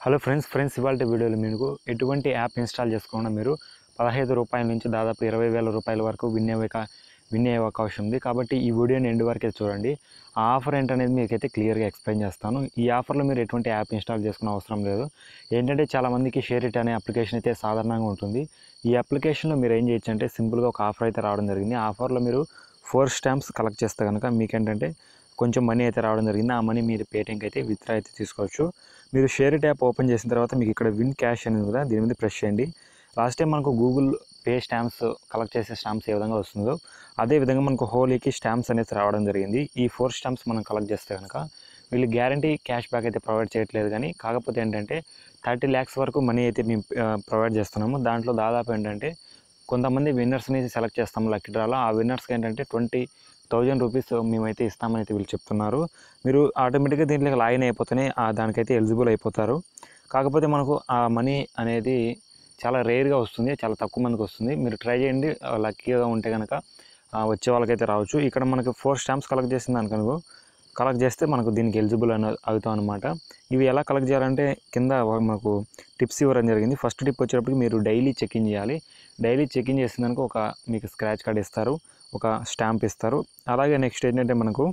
hello friends friends ఇవాళ వీడియోలో మీకు ఎటువంటి యాప్ ఇన్స్టాల్ చేసుకోకుండా మీరు పదహైదు రూపాయల నుంచి దాదాపు ఇరవై వేల రూపాయల వరకు వినే అవకా- వినే అవకాశం ఉంది కాబట్టి ఈ వీడియోని ఎండ్ వరకే చూడండి ఆ ఆఫర్ ఏంటనేది మీకైతే క్లియర్గా ఎక్స్ప్లెయిన్ చేస్తాను ఈ ఆఫర్లో మీరు ఎటువంటి యాప్ ఇన్స్టాల్ చేసుకునే అవసరం లేదు ఏంటంటే చాలామందికి షేర్ ఇట్ అనే అప్లికేషన్ అయితే సాధారణంగా ఉంటుంది ఈ అప్లికేషన్లో మీరు ఏం చేయొచ్చు అంటే సింపుల్గా ఒక ఆఫర్ అయితే రావడం జరిగింది ఆ ఆఫర్లో మీరు ఫోర్ స్టాంప్స్ కలెక్ట్ చేస్తే కనుక మీకేంటంటే కొంచెం మనీ అయితే రావడం జరిగింది ఆ మనీ మీరు పేటిఎంకి అయితే విత్డ్రా అయితే తీసుకోవచ్చు మీరు షేర్ ఇట్ యాప్ ఓపెన్ చేసిన తర్వాత మీకు ఇక్కడ విన్ క్యాష్ అనేది కదా దీని మీద ప్రెస్ చేయండి లాస్ట్ టైం మనకు గూగుల్ పే స్టాంప్స్ కలెక్ట్ చేసే స్టాంప్స్ ఏ విధంగా వస్తుందో అదే విధంగా మనకు హోలీకి స్టాంప్స్ అనేది రావడం జరిగింది ఈ ఫోర్ స్టాంప్స్ మనం కలెక్ట్ చేస్తే కనుక వీళ్ళు గ్యారంటీ క్యాష్ బ్యాక్ అయితే ప్రొవైడ్ చేయట్లేదు కానీ కాకపోతే ఏంటంటే థర్టీ ల్యాక్స్ వరకు మనీ అయితే మేము ప్రొవైడ్ చేస్తున్నాము దాంట్లో దాదాపు ఏంటంటే కొంతమంది విన్నర్స్ని సెలెక్ట్ చేస్తాము లక్కీ డ్రాలో ఆ విన్నర్స్కి ఏంటంటే ట్వంటీ థౌజండ్ రూపీస్ మేమైతే ఇస్తామని అయితే వీళ్ళు చెప్తున్నారు మీరు ఆటోమేటిక్గా దీంట్లోకి లాగిన్ అయిపోతేనే ఆ దానికైతే ఎలిజిబుల్ అయిపోతారు కాకపోతే మనకు ఆ మనీ అనేది చాలా రేర్గా వస్తుంది చాలా తక్కువ మందికి వస్తుంది మీరు ట్రై చేయండి లక్కీగా ఉంటే కనుక ఆ, వచ్చే వాళ్ళకైతే రావచ్చు ఇక్కడ మనకి ఫోర్ స్టాంప్స్ కలెక్ట్ చేసింది అనుకనుకో కలెక్ట్ చేస్తే మనకు దీనికి ఎలిజిబుల్ అని అవుతాం అనమాట ఇవి ఎలా కలెక్ట్ చేయాలంటే కింద మనకు టిప్స్ ఇవ్వడం జరిగింది ఫస్ట్ టిప్ వచ్చేటప్పటికి మీరు డైలీ చెక్ ఇన్ చేయాలి డైలీ చెక్ ఇన్ చేసిందనుకో ఒక మీకు స్క్రాచ్ కార్డ్ ఇస్తారు ఒక స్టాంప్ ఇస్తారు అలాగే నెక్స్ట్ ఏంటంటే మనకు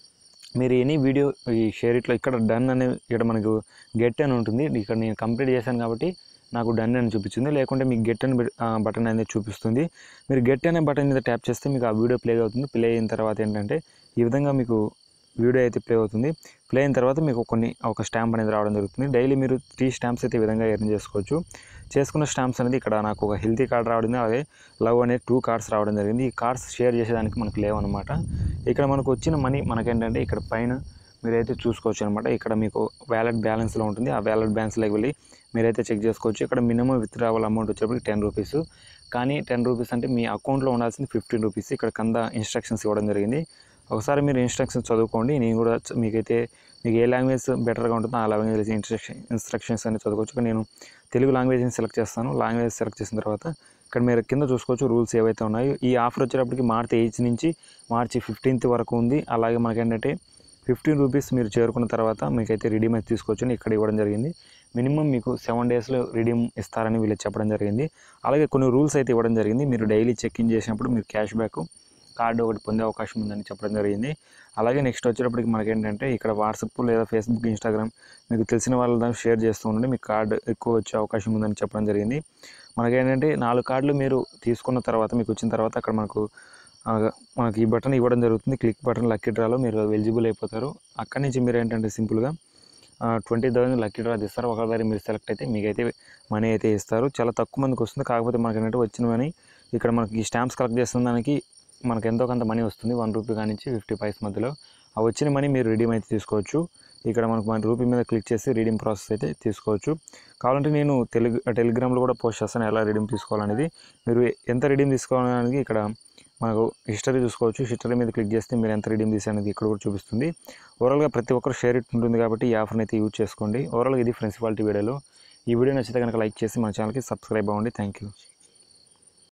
మీరు ఎనీ వీడియో ఈ షేర్ ఇట్లో ఇక్కడ డన్ అనే ఇక్కడ మనకు గెట్ అని ఉంటుంది ఇక్కడ నేను కంప్లీట్ చేశాను కాబట్టి నాకు డన్ అని చూపించింది లేకుంటే మీకు గెట్ అని బటన్ అనేది చూపిస్తుంది మీరు గెట్ అనే బటన్ మీద ట్యాప్ చేస్తే మీకు ఆ వీడియో ప్లే అవుతుంది ప్లే అయిన తర్వాత ఏంటంటే ఈ విధంగా మీకు వీడియో అయితే ప్లే అవుతుంది ప్లే అయిన తర్వాత మీకు కొన్ని ఒక స్టాంప్ అనేది రావడం జరుగుతుంది డైలీ మీరు త్రీ స్టాంప్స్ అయితే ఈ విధంగా ఎర్న్ చేసుకోవచ్చు చేసుకున్న స్టాంప్స్ అనేది ఇక్కడ నాకు ఒక హెల్తీ కార్డ్ రావడం అలాగే లవ్ అనే టూ కార్డ్స్ రావడం జరిగింది ఈ కార్డ్స్ షేర్ చేసేదానికి మనకు లేవన్నమాట ఇక్కడ మనకు వచ్చిన మనీ మనకేంటంటే ఇక్కడ పైన మీరైతే చూసుకోవచ్చు అనమాట ఇక్కడ మీకు వ్యాలెట్ బ్యాలెన్స్లో ఉంటుంది ఆ వ్యాలెట్ బ్యాలెన్స్లోకి వెళ్ళి మీరైతే చెక్ చేసుకోవచ్చు ఇక్కడ మినిమం విత్డ్రావల్ అమౌంట్ వచ్చేప్పటికి టెన్ రూపీస్ కానీ టెన్ రూపీస్ అంటే మీ అకౌంట్లో ఉండాల్సింది ఫిఫ్టీన్ రూపీస్ ఇక్కడ కింద ఇన్స్ట్రక్షన్స్ ఇవ్వడం జరిగింది ఒకసారి మీరు ఇన్స్ట్రక్షన్స్ చదువుకోండి నేను కూడా చ- మీకైతే మీకు ఏ లాంగ్వేజ్ బెటర్గా ఉంటుందో ఆ లాంగ్వేజ్ ఇన్స్ట్రక్షన్ ఇన్స్ట్రక్షన్స్ అనేది చదువుకోవచ్చు ఇక్కడ నేను తెలుగు లాంగ్వేజ్ని సెలెక్ట్ చేస్తాను లాంగ్వేజ్ సెలెక్ట్ చేసిన తర్వాత ఇక్కడ మీరు కింద చూసుకోవచ్చు రూల్స్ ఏవైతే ఉన్నాయో ఈ ఆఫర్ వచ్చేటప్పటికి మార్చి ఎయిత్ నుంచి మార్చి ఫిఫ్టీన్త్ వరకు ఉంది అలాగే మనకేంటంటే ఫిఫ్టీన్ రూపీస్ మీరు చేరుకున్న తర్వాత మీకైతే రిడీమ్ అయితే తీసుకోవచ్చు ఇక్కడ ఇవ్వడం జరిగింది మినిమం మీకు సెవెన్ డేస్లో రిడీమ్ ఇస్తారని వీళ్ళు చెప్పడం జరిగింది అలాగే కొన్ని రూల్స్ అయితే ఇవ్వడం జరిగింది మీరు డైలీ చెక్ ఇన్ చేసినప్పుడు మీరు క్యాష్ బ్యాక్ కార్డు ఒకటి పొందే అవకాశం ఉందని చెప్పడం జరిగింది అలాగే నెక్స్ట్ వచ్చేటప్పటికి మనకేంటంటే ఇక్కడ వాట్సాప్ లేదా ఫేస్బుక్ ఇన్స్టాగ్రామ్ మీకు తెలిసిన వాళ్ళ దాన్ని షేర్ చేస్తూ ఉండండి మీకు కార్డు ఎక్కువ వచ్చే అవకాశం ఉందని చెప్పడం జరిగింది మనకేంటంటే నాలుగు కార్డులు మీరు తీసుకున్న తర్వాత మీకు వచ్చిన తర్వాత అక్కడ మనకు ఆ, మనకి ఈ బటన్ ఇవ్వడం జరుగుతుంది క్లిక్ బటన్ లక్కీ డ్రాలో మీరు ఎలిజిబుల్ అయిపోతారు అక్కడి నుంచి మీరు ఏంటంటే సింపుల్గా ట్వంటీ థౌసండ్ లక్కీ డ్రా తీస్తారు ఒకసారి మీరు సెలెక్ట్ అయితే మీకైతే మనీ అయితే ఇస్తారు చాలా తక్కువ మందికి వస్తుంది కాకపోతే మనకి ఏంటంటే వచ్చిన మనీ ఇక్కడ మనకి ఈ స్టాంప్స్ కలెక్ట్ చేస్తున్న దానికి మనకు ఎంతో కొంత మనీ వస్తుంది వన్ రూపీ కానించి ఫిఫ్టీ పైస్ మధ్యలో ఆ వచ్చిన మనీ మీరు రిడీమ్ అయితే తీసుకోవచ్చు ఇక్కడ మనకు మన రూపీ మీద క్లిక్ చేసి రీడింగ్ ప్రాసెస్ అయితే తీసుకోవచ్చు కావాలంటే నేను తెలుగు టెలిగ్రామ్లో కూడా పోస్ట్ చేస్తాను ఎలా రీడింగ్ తీసుకోవాలనేది మీరు ఎంత రీడింగ్ తీసుకోవాలనేది ఇక్కడ మనకు హిస్టరీ చూసుకోవచ్చు హిస్టరీ మీద క్లిక్ చేస్తే మీరు ఎంత రీడింగ్ తీసారనేది ఇక్కడ కూడా చూపిస్తుంది ఓవరాల్గా ప్రతి ఒక్కరు షేర్ ఇట్ ఉంటుంది కాబట్టి ఈ ఆఫర్ని అయితే యూజ్ చేసుకోండి ఓవరాల్గా ఇది ఫ్రెండ్స్ వాళ్ళ వీడియోలో ఈ వీడియో నచ్చితే కనుక లైక్ చేసి మన ఛానల్కి సబ్స్క్రైబ్ అవ్వండి థ్యాంక్ యూ